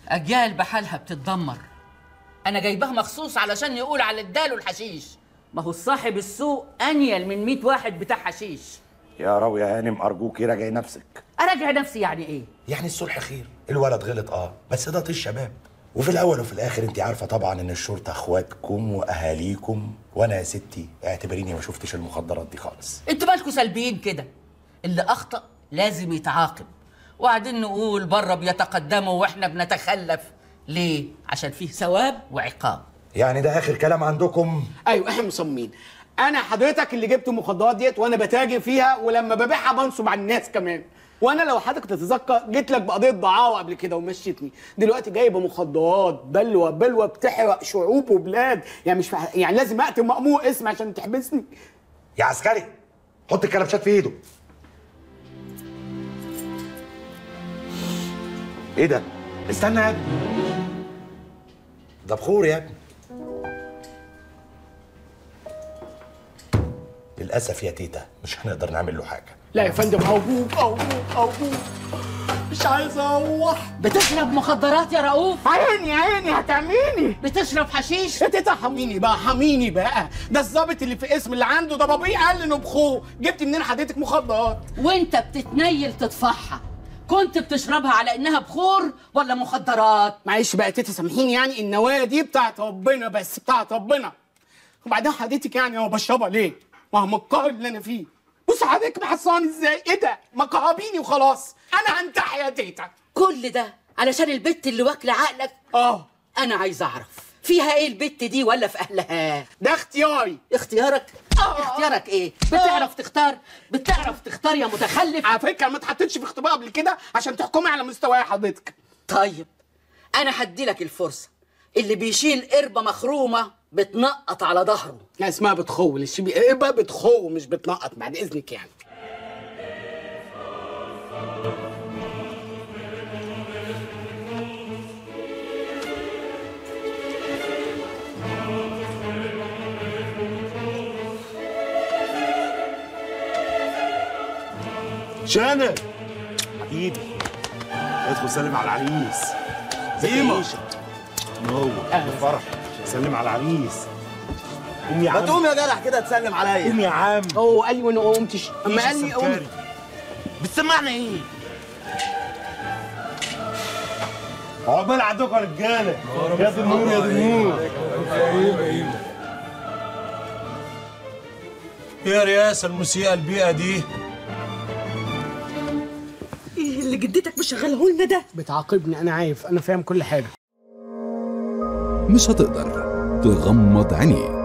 اجيال بحالها بتتدمر انا جايباه مخصوص علشان يقول على الدال والحشيش ما هو صاحب السوق انيل من 100 واحد بتاع حشيش يا راوي يا هانم ارجوكي راجعي نفسك اراجع نفسي يعني ايه يعني الصلح خير الولد غلط اه بس ده طيش شباب وفي الاول وفي الاخر انت عارفه طبعا ان الشرطه اخواتكم واهاليكم وانا يا ستي اعتبريني ما شفتش المخدرات دي خالص انتوا مالكوا سلبيين كده اللي اخطا لازم يتعاقب وبعدين نقول بره بيتقدموا واحنا بنتخلف ليه عشان فيه ثواب وعقاب يعني ده اخر كلام عندكم ايوه احنا مصممين انا حضرتك اللي جبت المخدرات ديت وانا بتاجر فيها ولما ببيعها بنصب على الناس كمان وانا لو حضرتك تتذكر جيت لك بقضيه ضعاوه قبل كده ومشيتني دلوقتي جايبه مخدرات بلوه بلوه بتحرق شعوب وبلاد يعني مش فح... يعني لازم اقتل مأمور اسم عشان تحبسني يا عسكري حط الكلبشات في ايده ايه ده استنى يا ابني ده بخور يا ابني للاسف يا تيتا مش هنقدر نعمل له حاجه لا يا فندم ارجوك ارجوك ارجوك مش عايز اروح بتشرب مخدرات يا رؤوف عيني عيني هتعميني بتشرب حشيش يا تيتا حميني بقى حميني بقى ده الظابط اللي في اسم اللي عنده ده بابيه قال انه بخور جبت منين حضرتك مخدرات وانت بتتنيل تطفحها كنت بتشربها على انها بخور ولا مخدرات معلش بقى يا تيتا سامحيني يعني النوايا دي بتاعت ربنا بس بتاعت ربنا وبعدين حضرتك يعني هو بشربها ليه؟ ما هو من القهر اللي انا فيه بص حضرتك محصاني ازاي؟ ايه ده؟ ما كهربيني وخلاص انا هنتحي يا تيتا كل ده علشان البت اللي واكله عقلك اه انا عايز اعرف فيها ايه البت دي ولا في اهلها ده اختياري اختيارك اختيارك ايه بتعرف تختار بتعرف تختار يا متخلف على فكره ما اتحطيتش في اختبار قبل كده عشان تحكمي على مستواي حضرتك طيب انا هدي لك الفرصه اللي بيشيل قربه مخرومه بتنقط على ظهره لا اسمها بتخو الشي ايه بقى بتخو مش بتنقط بعد اذنك يعني شانق حبيبي ادخل سلم على العريس زيمة منور فرح سلم على العريس قوم يا ما عم تقوم يا جدع كده تسلم عليا قوم يا عم هو قال لي وانا ما قمتش اما إيش قال لي قوم السكري؟ بتسمعنا ايه؟ عقبال عندكم يا رجاله يا دي النور يا دي النور يا رئاسة الموسيقى البيئة دي ايه اللي جدتك مشغله لنا ده بتعاقبني انا عارف انا فاهم كل حاجه مش هتقدر تغمض عينيك